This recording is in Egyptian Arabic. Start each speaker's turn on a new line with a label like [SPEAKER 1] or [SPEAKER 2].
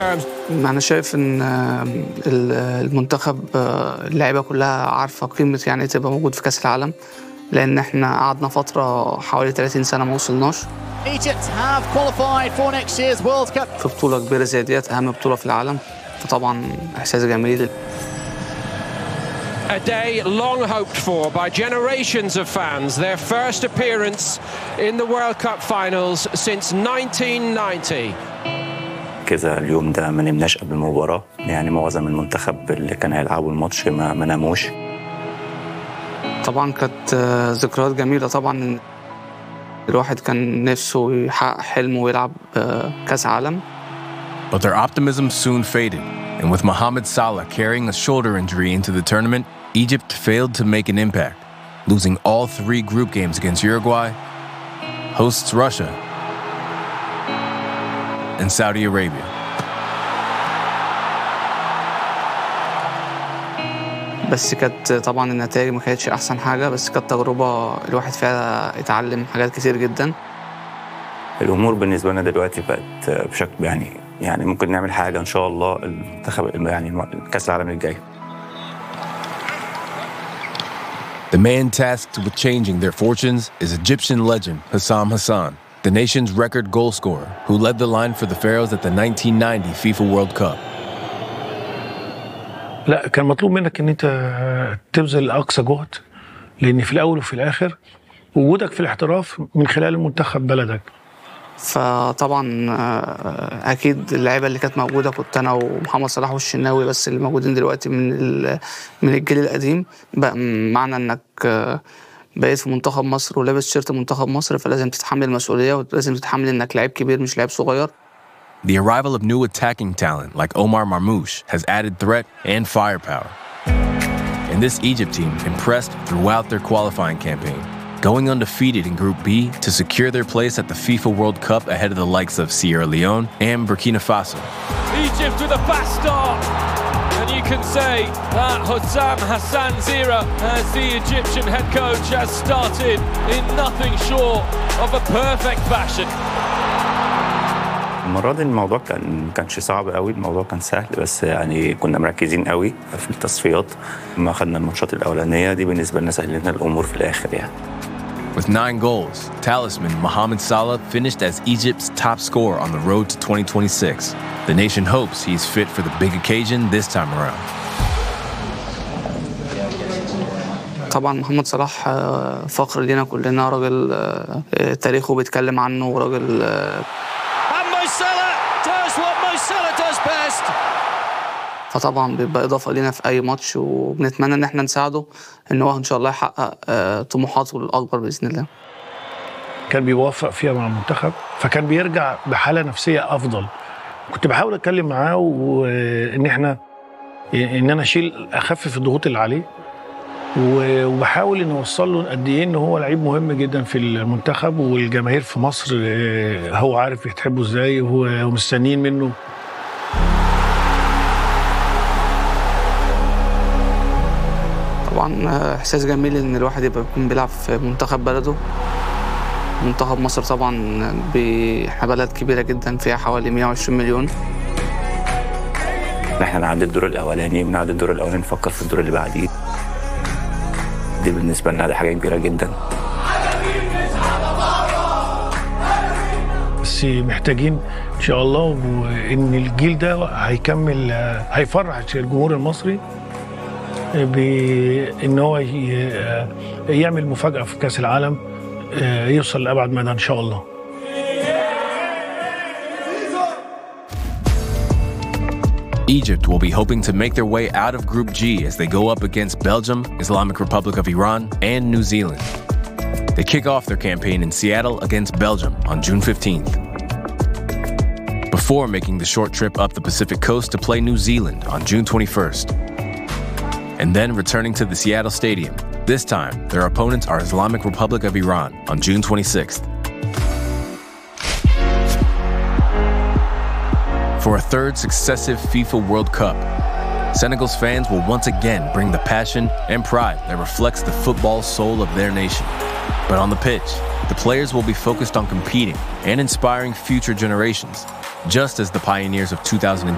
[SPEAKER 1] أنا شايف إن آه، ال- المنتخب آه، اللعيبة كلها عارفة قيمة يعني إيه تبقى موجود في كأس العالم لأن إحنا قعدنا فترة حوالي 30 سنة ما وصلناش
[SPEAKER 2] Egypt have qualified for next year's World Cup.
[SPEAKER 1] في بطولة كبيرة زي ديت أهم بطولة في العالم فطبعا إحساس جميل
[SPEAKER 3] A day long hoped for by generations of fans, their first appearance in the World Cup finals since 1990.
[SPEAKER 4] كذا اليوم ده ما نمناش قبل المباراة يعني معظم المنتخب اللي كان هيلعبوا الماتش ما, ما ناموش
[SPEAKER 1] طبعا كانت آه، ذكريات جميلة طبعا إن الواحد كان نفسه يحقق حلمه ويلعب آه، كأس عالم
[SPEAKER 5] But their optimism soon faded, and with Mohamed Salah carrying a shoulder injury into the tournament, Egypt failed to make an impact, losing all three group games against Uruguay, hosts Russia, and Saudi Arabia.
[SPEAKER 1] بس كانت طبعا النتائج ما كانتش احسن حاجه بس كانت تجربه الواحد فيها اتعلم حاجات كتير جدا
[SPEAKER 4] الأمور بالنسبة لنا دلوقتي بقت بشكل يعني يعني ممكن نعمل حاجة إن شاء الله المنتخب يعني كأس العالم الجاي
[SPEAKER 5] The man tasked with changing their fortunes is Egyptian legend Hassam Hassan, the nation's record goal scorer who led the line for the Pharaohs at the 1990 FIFA World Cup.
[SPEAKER 6] لا كان مطلوب منك ان انت تبذل اقصى جهد لان في الاول وفي الاخر وجودك في الاحتراف من خلال منتخب بلدك
[SPEAKER 1] فطبعا آه، اكيد اللعيبه اللي كانت موجوده كنت انا ومحمد صلاح والشناوي بس اللي موجودين دلوقتي من ال- من الجيل القديم بقى معنى انك آه، بقيت في منتخب مصر ولابس شيرت منتخب مصر فلازم تتحمل المسؤوليه ولازم تتحمل انك لعيب كبير مش لعيب صغير
[SPEAKER 5] The arrival of new attacking talent like Omar Marmoush has added threat and firepower. And this Egypt team impressed throughout their qualifying campaign, going undefeated in Group B to secure their place at the FIFA World Cup ahead of the likes of Sierra Leone and Burkina Faso.
[SPEAKER 7] Egypt with a fast start. And you can say that Hossam Hassan Zira, as the Egyptian head coach, has started in nothing short of a perfect fashion.
[SPEAKER 4] المرة دي الموضوع كان ما كانش صعب قوي الموضوع كان سهل بس يعني كنا مركزين قوي في التصفيات لما خدنا الماتشات الأولانية دي بالنسبة لنا سهلنا الأمور في الآخر يعني
[SPEAKER 5] With nine goals, talisman Mohamed Salah finished as Egypt's top scorer on the road to 2026. The nation hopes he's fit for the big occasion this time around.
[SPEAKER 1] طبعا محمد صلاح آه، فخر لينا كلنا راجل آه، آه، تاريخه بيتكلم عنه وراجل آه،
[SPEAKER 7] And Mo Salah does what Mo Salah does best.
[SPEAKER 1] فطبعا بيبقى اضافه لينا في اي ماتش وبنتمنى ان احنا نساعده ان هو ان شاء الله يحقق آه، طموحاته الاكبر باذن الله
[SPEAKER 6] كان بيوفق فيها مع المنتخب فكان بيرجع بحاله نفسيه افضل كنت بحاول اتكلم معاه وان احنا ان انا اشيل اخفف الضغوط اللي عليه و- وبحاول ان اوصل له قد ايه ان هو لعيب مهم جدا في المنتخب والجماهير في مصر آه، هو عارف بتحبه ازاي وهو- ومستنيين منه
[SPEAKER 1] طبعا آه، احساس جميل ان الواحد يبقى يكون بيلعب في منتخب بلده منتخب مصر طبعا بي- احنا بلد كبيره جدا فيها حوالي 120 مليون
[SPEAKER 4] احنا نعدي الدور الأولاني بنعدي الدور الأولاني نفكر في الدور اللي بعديه دي بالنسبة لنا دي حاجة كبيرة جدا
[SPEAKER 6] بس محتاجين ان شاء الله وان الجيل ده هيكمل آه، هيفرح الجمهور المصري بان هو ي- آه، يعمل مفاجاه في كاس العالم آه، يوصل لابعد مدى ان شاء الله
[SPEAKER 5] Egypt will be hoping to make their way out of Group G as they go up against Belgium, Islamic Republic of Iran, and New Zealand. They kick off their campaign in Seattle against Belgium on June 15th. Before making the short trip up the Pacific coast to play New Zealand on June 21st. And then returning to the Seattle Stadium. This time, their opponents are Islamic Republic of Iran on June 26th. For a third successive FIFA World Cup, Senegal's fans will once again bring the passion and pride that reflects the football soul of their nation. But on the pitch, the players will be focused on competing and inspiring future generations, just as the pioneers of 2002